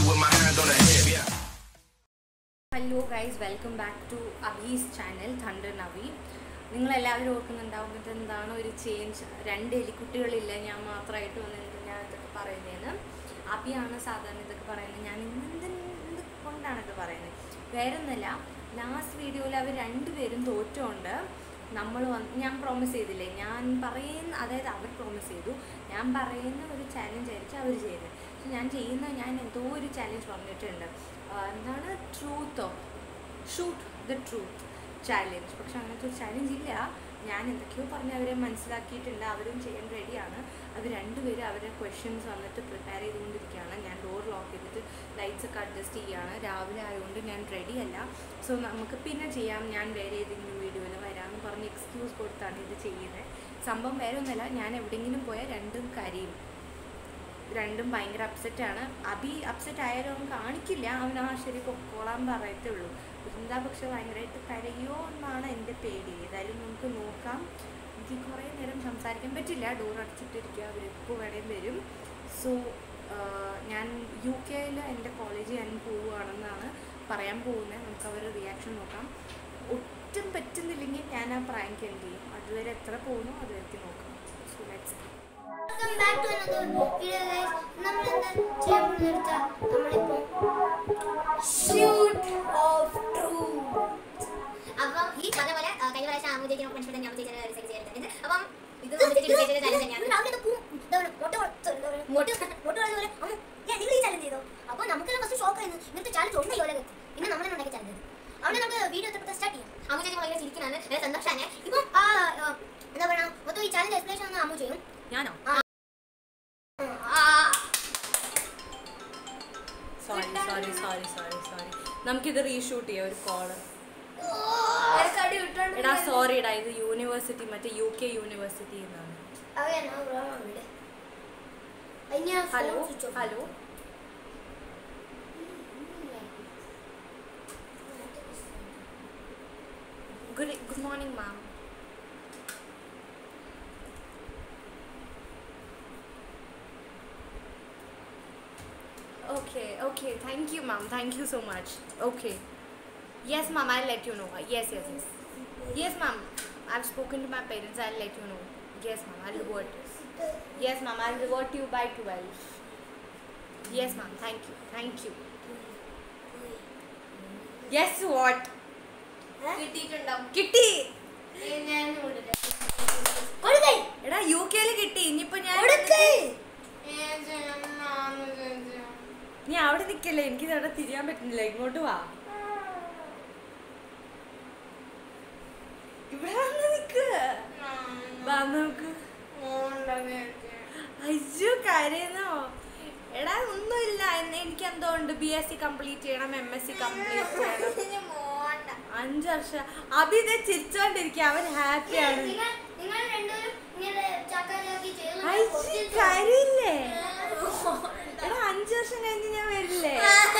with my hand on the hip. Yeah. Hello guys welcome back to Abi's channel thunder നവി നിങ്ങളെല്ലാവരും ഓർക്കുന്നുണ്ടാവും ഇത് എന്താണ് ഒരു ചേഞ്ച് രണ്ട് എലിക്കുട്ടികളില്ല ഞാൻ മാത്രമായിട്ട് വന്നിട്ട് ഞാൻ ഇതൊക്കെ പറയുന്നതെന്ന് അബിയാണ് സാധാരണ ഇതൊക്കെ പറയുന്നത് ഞാൻ ഇന്ന് എന്ത് കൊണ്ടാണ് ഇത് പറയുന്നത് വേറെ ഒന്നുമല്ല ലാസ്റ്റ് വീഡിയോയിൽ അവർ രണ്ടുപേരും തോറ്റുകൊണ്ട് നമ്മൾ വന്ന് ഞാൻ പ്രോമിസ് ചെയ്തില്ലേ ഞാൻ പറയുന്ന അതായത് അവർ പ്രോമിസ് ചെയ്തു ഞാൻ പറയുന്ന ഒരു ചാലഞ്ച് ആയിരിക്കും അവർ ചെയ്യുന്നത് പക്ഷെ ഞാൻ ചെയ്യുന്ന ഞാൻ എന്തോ ഒരു ചാലഞ്ച് പറഞ്ഞിട്ടുണ്ട് ആ, എന്താണ് ട്രൂത്തോ ഷൂട്ട് ദ ട്രൂത്ത് ചാലഞ്ച് പക്ഷെ അങ്ങനത്തെ ഒരു ചാലഞ്ച് ഇല്ല ഞാൻ എന്തൊക്കെയോ പറഞ്ഞ് അവരെ മനസ്സിലാക്കിയിട്ടുണ്ട് അവരും ചെയ്യാൻ റെഡിയാണ് അവർ രണ്ടുപേരും അവരുടെ ക്വസ്റ്റ്യൻസ് വന്നിട്ട് പ്രിപ്പയർ ചെയ്തുകൊണ്ടിരിക്കുകയാണ് ഞാൻ ഡോർ ലോക്ക് ചെയ്തിട്ട് ലൈറ്റ്സ് ഒക്കെ അഡ്ജസ്റ്റ് ചെയ്യുകയാണ് രാവിലെ ആയതുകൊണ്ട് ഞാൻ റെഡി അല്ല സോ നമുക്ക് പിന്നെ ചെയ്യാം ഞാൻ വേറെ ഏതെങ്കിലും വീഡിയോയിൽ വരാമെന്ന് പറഞ്ഞ് എക്സ്ക്യൂസ് കൊടുത്താണ് ഇത് ചെയ്യുന്നത് സംഭവം വേറെ ഒന്നുമല്ല ഞാൻ എവിടെയെങ്കിലും പോയാൽ രണ്ടും കരയും രണ്ടും ഭയങ്കര അപ്സെറ്റാണ് അബി അപ്സെറ്റ് ആയാലും അവൻ കാണിക്കില്ല അവൻ ആ ശരി പൊക്കോളാൻ പറയത്തേ ഉള്ളൂ വൃന്ദ പക്ഷെ ഭയങ്കരമായിട്ട് കരയോ എന്നാണ് എൻ്റെ പേടി ഏതായാലും നമുക്ക് നോക്കാം എനിക്ക് കുറേ നേരം സംസാരിക്കാൻ പറ്റില്ല ഡോർ അടച്ചിട്ടിരിക്കുക അവർ എപ്പോൾ വേണേലും വരും സോ ഞാൻ യു കെയിൽ എൻ്റെ കോളേജിൽ ഞാൻ പോവുകയാണെന്നാണ് പറയാൻ പോകുന്നത് നമുക്ക് അവരുടെ റിയാക്ഷൻ നോക്കാം ഒട്ടും പറ്റുന്നില്ലെങ്കിൽ ഞാൻ ആ പ്രാങ്ക് എന്ത് ചെയ്യും അതുവരെ എത്ര പോകുന്നു അതുവരെ നോക്കാം so let's welcome back to another video guys നമ്മൾ എന്താ ചെയ്യാൻ പോകുന്നത് വെച്ചാൽ നമ്മളിപ്പോ ഷൂട്ട് ഓഫ് ട്രൂത്ത് അപ്പം ഈ പറഞ്ഞ പോലെ ആ, കഴിഞ്ഞ പ്രാവശ്യം ആമു ചേച്ചിനെ ഫ്രണ്ട്സ് ഞാൻ ചേച്ചിനെ റിസൈൻ ചെയ്തിട്ടുണ്ട് അപ്പം ഇത് വന്ന് ചേച്ചി ചേച്ചിയുടെ ചാലഞ്ച് തന്നെയാണ് രാവിലെ പൂ മുട്ട മുട്ട മുട്ട പോലെ അമ്മ ഞാൻ നിങ്ങൾ ഈ ചാലഞ്ച് ചെയ്തോ അപ്പോൾ നമുക്കെല്ലാം ഫസ്റ്റ് ഷോക്ക് ആയിരുന്നു ഇങ്ങനത്തെ ചാലഞ്ച് ഒന്നേ യോലെ പിന്നെ നമ്മൾ തന്നെ ഉണ്ടാക്കി ചാലഞ്ച് അവിടെ നമുക്ക് വീഡിയോ എത്രപ്പെട്ട സ്റ്റാർട്ട് ചെയ്യാം ആമു ചേച്ചി ഭയങ്കര ചിരിക്കുന്നതാണ് നല്ല സന്തോഷമാണ് ഇപ്പം ആ ആ, എന്താ പറയുക മൊത്തം ഈ ചാലഞ്ച് എക്സ്പ്ലേഷൻ ഒന്ന് അമ്മു ചെയ്യും ഞാനോ ആ, sorry sorry sorry sorry sorry നമുക്കിത് റീഷൂട്ട് ചെയ്യാം ഒരു കോള് അരക്കടി വിട്ടോണ്ട് എടാ സോറി എടാ ഇത് യൂണിവേഴ്സിറ്റി മറ്റേ യു കെ യൂണിവേഴ്സിറ്റി എന്നാണ് അവനാ ബ്രോ ഇവിടെ അതിന് hello hello good good morning ma'am Okay, okay. Thank you, ma'am. Thank you so much. Okay. Yes, ma'am. I'll let you know. Yes, yes, yes. Yes, ma'am. I've spoken to my parents. I'll let you know. Yes, ma'am. I'll revert. Yes, ma'am. I'll revert you by 12. Yes, ma'am. Thank you. Thank you. Yes, what? കിട്ടിയിട്ടുണ്ടാവും കിട്ടി ഞാൻ കൊടുക്കേ എടാ U കെയിൽ കിട്ടി ഇനിയിപ്പോ ഞാൻ കൊടുക്കേ നീ അവിടെ നിക്കല്ലേ എനിക്ക് അവിടെ തിരിയാൻ പറ്റുന്നില്ല ഇങ്ങോട്ട് വാ ഇവിടെ വന്ന് നിക്ക് വാ നമുക്ക് അയ്യോ കരയുന്നോ എടാ ഒന്നുമില്ല എന്നെ- എനിക്ക് എന്തോ ഉണ്ട് ബി എസ് സി കംപ്ലീറ്റ് ചെയ്യണം എം എസ് സി കംപ്ലീറ്റ് ചെയ്യണം അഞ്ച് വർഷം അഭി ഇതേ ചിരിച്ചോണ്ടിരിക്കുക അവൻ ഹാപ്പിയാണ് നിങ്ങൾ നിങ്ങൾ രണ്ടുപേരും ഇങ്ങനെ ചാക്കാചാക്കി ചെയ്തു അയ്യോ കരയില്ലേ എടാ അഞ്ച് വർഷം കഴിഞ്ഞ് ഞാൻ വരില്ലേ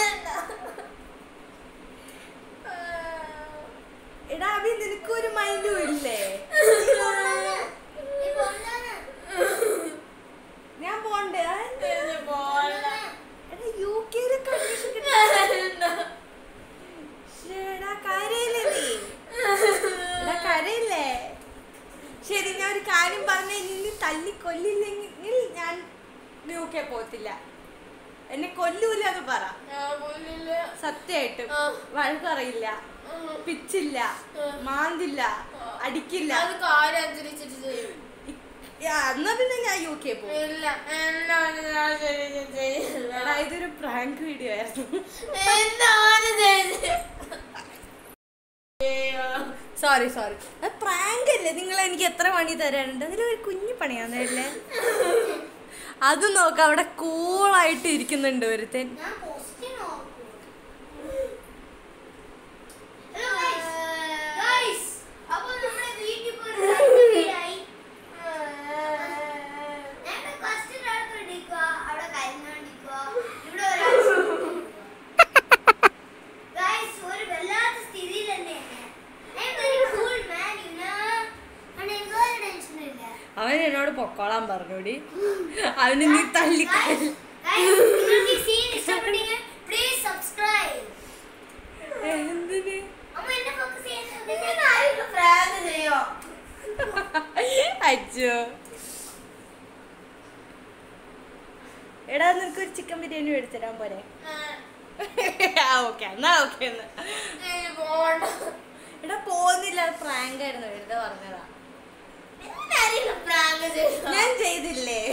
എടാ അഭി നിനക്കൊരു മൈൻഡും ഇല്ലേ ഞാൻ പോണ്ടേ ആ, എടാ യു കെയിലൊക്കെ അഡ്മിഷൻ എടാ കരയില്ലേ നീ എടാ കരയില്ലേ ശരി ഞാൻ ഒരു കാര്യം പറഞ്ഞ ഇനി തല്ലി കൊല്ലില്ലെങ്കിൽ ഞാൻ യു കെ പോകത്തില്ല എന്നെ കൊല്ലൂല എന്ന് പറ സത്യമായിട്ടും വഴക്കറിയില്ല പിച്ചില്ല മാന്തില്ല അടിക്കില്ല യാ, എന്നാ പിന്നെ ഞാൻ യു കെ പോകും എടാ ഇതൊരു പ്രാങ്ക് വീഡിയോ ആയിരുന്നു സോറി സോറി അത് പ്രാങ്ക് അല്ലേ നിങ്ങൾ എനിക്ക് എത്ര പണി തരാനുണ്ട് അതിലൊരു കുഞ്ഞു പണിയാന്നല്ലേ അത് നോക്കാം അവിടെ കൂളായിട്ട് ഇരിക്കുന്നുണ്ട് ഒരുത്തൻ ഞാൻ പോസ്റ്റ് നോക്കും ഹലോ ഗൈസ് ഗൈസ് അപ്പോൾ നമ്മുടെ വീട്ടിൽ പോയി ആയി ഞങ്ങളുടെ ഫസ്റ്റ് ഒരാൾക്ക് ഇടിക്കുക അവിടെ കരഞ്ഞോണ്ടിരിക്കുക ഇവിടെ ഒരാൾ ഗൈസ് ഒരു വല്ലാത്ത സ്ഥിതിയിൽ തന്നെയാണ് I'm very cool man, you know. and എനിക്ക് ഒരു ടെൻഷൻ ഇല്ല അവൻ എന്നോട് പൊക്കോളാൻ പറഞ്ഞോടി അവന് നീ തള്ളിക്കൊല്ല Guys, നിങ്ങൾക്ക് ഈ scene ഇഷ്ടപ്പെട്ടെങ്കിൽ ബിരിയാണി മേടിച്ചിടാൻ പോരെ ആ ഓക്കെ എന്നാ ഓക്കെ എന്നാ പോണ്ട എടാ പോകുന്നില്ല പ്രാങ്ക് ആയിരുന്നു വെറുതെ പറഞ്ഞതാ പ്രാങ്ക് ചെയ്തു ഞാൻ ചെയ്തില്ലേ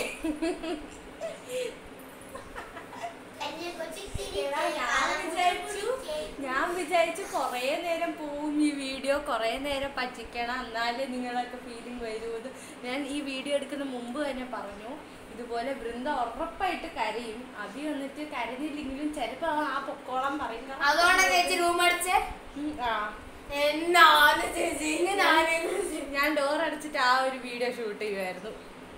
ഞാൻ വിചാരിച്ചു കുറേ നേരം പോവും ഈ വീഡിയോ കുറേ നേരം പറ്റിക്കണം എന്നാലേ നിങ്ങളൊക്കെ ഫീലിംഗ് വരുമെന്ന് ഞാൻ ഈ വീഡിയോ എടുക്കുന്ന മുമ്പ് തന്നെ പറഞ്ഞു ഇതുപോലെ വൃന്ദ ഉറപ്പായിട്ട് കരയും അഭി വന്നിട്ട് കരഞ്ഞില്ലെങ്കിലും ചിലപ്പോ അവൻ ആ പൊക്കോളം പറയും കാരണം- അതുകൊണ്ടാ ചേച്ചി റൂം അടിച്ചേ ഉം, ആ. എന്നാണ് ചേച്ചി ഇങ്ങനാണ് ഞാൻ ഡോർ അടച്ചിട്ട് ആ ഒരു വീഡിയോ ഷൂട്ട് ചെയ്യുമായിരുന്നു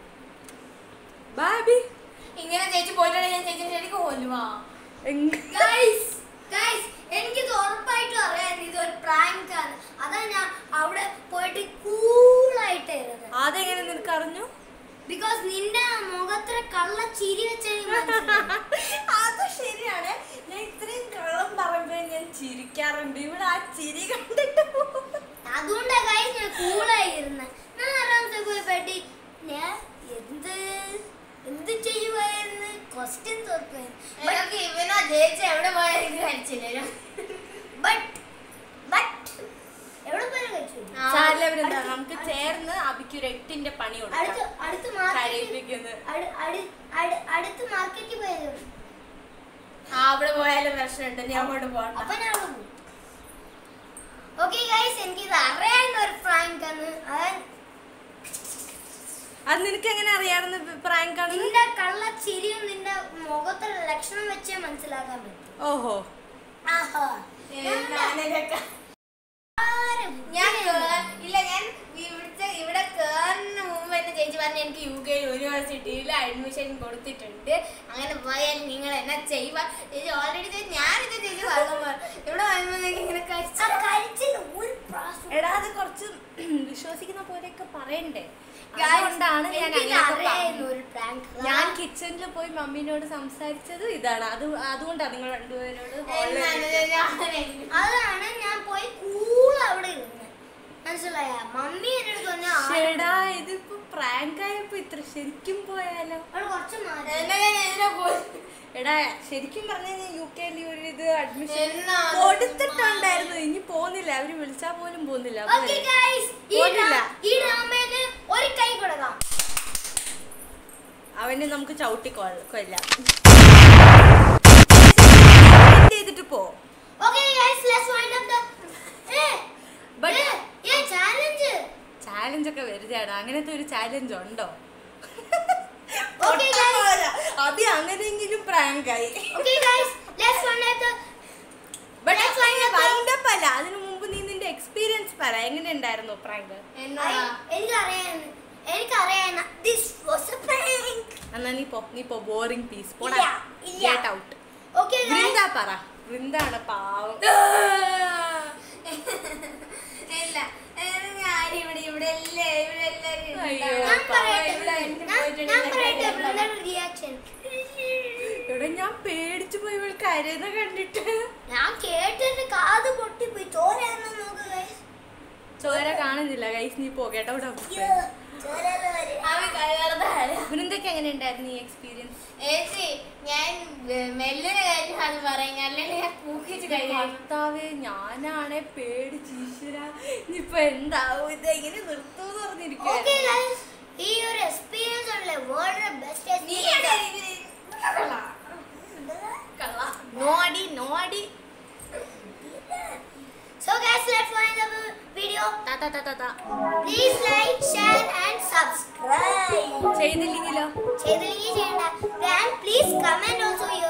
ബാബി ഇങ്ങനെ ചേച്ചി പോയിട്ടുണ്ടെങ്കിൽ ഞാൻ ചേച്ചി ശരിക്കും കൊല്ലുവാ എങ്- ഗൈസ് ഗൈസ് എനിക്കിത് ഉറപ്പായിട്ടും അറിയാം ഇതൊരു പ്രാങ്ക് ആണ് അതാ ഞാൻ അവിടെ പോയിട്ട് കൂളായിട്ട് ഇരുന്നത് അതെങ്ങനെ നിനക്ക് അറിഞ്ഞു ബിക്കോസ് നിന്റെ മുഖത്ര കള്ള ചിരി വെച്ചാൽ അത് ശരിയാണ് ഞാൻ ഇത്രയും കള്ളം പറയുമ്പോൾ ഞാൻ ചിരിക്കാറുണ്ട് ഇവിടെ ആ ചിരി കണ്ടിട്ട് അതുകൊണ്ടാ ഗൈസ് ഞാൻ കൂളായി ഇരുന്നത് ഞാൻ ആറാമത്തെ പോയി പെട്ടി ഞാൻ എന്ത് എന്ത് ചെയ്യുമായിരുന്നു ക്വസ്റ്റ്യൻ തോർക്കുമായിരുന്നു എനിക്ക് ഇവനോ ചേച്ചി എവിടെ പോയാലും കഴിച്ചില്ലല്ലോ ബട്ട് ബട്ട് എവിടെ പോയാലും കഴിച്ചു സാരില്ല വൃന്ദ നമുക്ക് ചേർന്ന് അബിക്ക് ഒരു എട്ടിന്റെ പണി അടുത്ത് കൊടുക്കാം അടുത്ത് മാർക്കറ്റ് കരയിപ്പിക്കുന്നത് അടുത്ത് മാർക്കറ്റിൽ പോയാലും ആ അവിടെ പോയാലും പ്രശ്നമുണ്ട് നീ അങ്ങോട്ട് പോകണ്ട അപ്പൊ ഞാൻ അവിടെ പോകും ഓക്കെ ഗൈസ് എനിക്ക് ഇത് അറിയാവുന്ന ഒരു പ്രാങ്ക് ആണ് അതാ അത് നിനക്ക് എങ്ങനെ അറിയാവുന്ന പ്രാങ്ക് ആണ് നിന്റെ കള്ള ചിരിയും നിന്റെ മുഖത്തെ ലക്ഷണം വെച്ചേ മനസ്സിലാക്കാൻ പറ്റും ഓഹോ ആഹാ. ഞാനൊക്കെ ആരും ഞാൻ കേർ- ഇല്ല ഞാൻ ഇവിടുത്തെ ഇവിടെ കേറുന്ന മുമ്പ് തന്നെ ചേച്ചി പറഞ്ഞു എനിക്ക് യു കെ യൂണിവേഴ്സിറ്റിയിൽ അഡ്മിഷൻ കൊടുത്തിട്ടുണ്ട് അങ്ങനെ പോയാൽ നിങ്ങൾ എന്നാ ചെയ്യുക ചേച്ചി ഓൾറെഡി ഞാനിത് ചേച്ചി പറഞ്ഞു ഇവിടെ വരുമ്പോഴേക്ക് ഇങ്ങനെ ആ കഴിച്ചു കഴിച്ചില്ല ഒരു പ്രാവശ്യം എടാ അത് കുറച്ച് വിശ്വസിക്കുന്ന പോലെയൊക്കെ പറയണ്ടേ Guys, അതുകൊണ്ടാണ് ഞാൻ എനിക്കിത് അങ്ങനെയൊക്കെ അറിയായിരുന്നു പറഞ്ഞത്. ഒരു prank. ഞാൻ കിച്ചണിൽ പോയി മമ്മീനോട് സംസാരിച്ചത് ഇതാണ് അത് അതുകൊണ്ടാണ് നിങ്ങൾ രണ്ടുപേരോട് hall ൽ ഇരിക്കാൻ. അതാണ് ഞാൻ പോയി കൂള അവിടെ ഇരുന്നത് മനസ്സിലായ മമ്മി എന്റെ അടുത്ത് പറഞ്ഞു "ആ, ശ്ശെടാ, ഇതിപ്പോ പ്രാങ്ക് ആയപ്പോ ഇത്ര ശരിക്കും പോയാലോ അവിടെ കുറച്ച് മാറ്റി എന്നാ ഞാൻ ഇതിനെ പോയി എടാ ശരിക്കും പറഞ്ഞ യു കെയിൽ ഒരു ഇത് അഡ്മിഷൻ എന്നാണ് കൊടുത്തിട്ടുണ്ടായിരുന്നു ഇനി പോകുന്നില്ല അവര് വിളിച്ചാ പോലും പോകുന്നില്ല ഓക്കെ അതുവരെ. ഗൈസ് ഈ പോന്നില്ല. ഡ്രാ- ഈ ഡ്രാമേന് ഒരു കൈ കൊടുക്കാം അവനെ നമുക്ക് ചവിട്ടി കൊല്ല- കൊല്ലാം End ചെയ്തിട്ട് പോ okay guys let's wind up the uh But- ഏ, ഏ ചാലഞ്ച് ചാലഞ്ച് ഒക്കെ വെറുതെയാണ് അങ്ങനത്തെ ഒരു ചാലഞ്ച് ഉണ്ടോ Okay, guys. അത് അങ്ങനെയെങ്കിലും പ്രാങ്ക് ആയി okay guys let's wind up the Let's wind up the- wind up അല്ല അതിനു മുമ്പ് നീ നിന്റെ എക്സ്പീരിയൻസ് പറ എങ്ങനെ ഉണ്ടായിരുന്നു പ്രാങ്ക് എന്നോടാ എനിക്കറിയാൻ എനിക്കറിയാൻ ദിസ് വാസ് എ പ്രാങ്ക് എന്നാ നീ പോ നീ പോ ബോറിംഗ് പീസ് പോടാ ഇല്ല, ഇല്ല. Get out okay guys Vrinda പറ വൃന്ദാണ് പാവം ഇല്ല ഞാൻ ഇവിടെ ഇവിടെ അല്ലേ ഇവിടെ എല്ലാവരും അയ്യോ. ഞാൻ പറയട്ടെ ഇവിടെ എനിക്ക് ഞാൻ- പോയിട്ടുണ്ടെങ്കിൽ ഞാൻ പറയട്ടെ ഞാൻ ബ്രദർ റിയാക്ഷൻ എടാ ഞാൻ പേടിച്ചു പോയി ഇവൾ കരയുന്ന കണ്ടിട്ട് ഞാൻ കേട്ടിട്ട് കാത് പൊട്ടിപ്പോയി ചോരയാണെന്ന് നോക്ക് guys. ചോര കാണുന്നില്ല ഗൈസ് നീ പോ കേട്ടോ അയ്യോ, ചോര വരെ. അവൻ കഴിയാറതാണ് വൃന്ദക്ക് എങ്ങനെ ഉണ്ടായിരുന്നു ഈ എക്സ്പീരിയൻസ് ഏച്ചി ഞാൻ മെല്ലിന് കാര്യം അത് പറയുക അല്ലെങ്കിൽ ഞാൻ പൂക്കിച്ച് കഴിയാം ഭർത്താവേ ഞാനാണെ പേടിച്ച് ഈശ്വര ഇനിയിപ്പൊ എന്താവും ഇത് എങ്ങനെ നിർത്തൂന്ന് Okay, പറഞ്ഞിരിക്കും guys. ഈ ഒരു എക്സ്പീരിയൻസ് ഉള്ള വേൾഡ് ബെസ്റ്റ് നീ കള്ള നോടി നോടി So guys, let's find the video. താ താ താ താ താ Please like, share and subscribe. ചെയ്തില്ലെങ്കിലോ ചെയ്തില്ലെങ്കിൽ ചെയ്യണ്ട. And please comment also your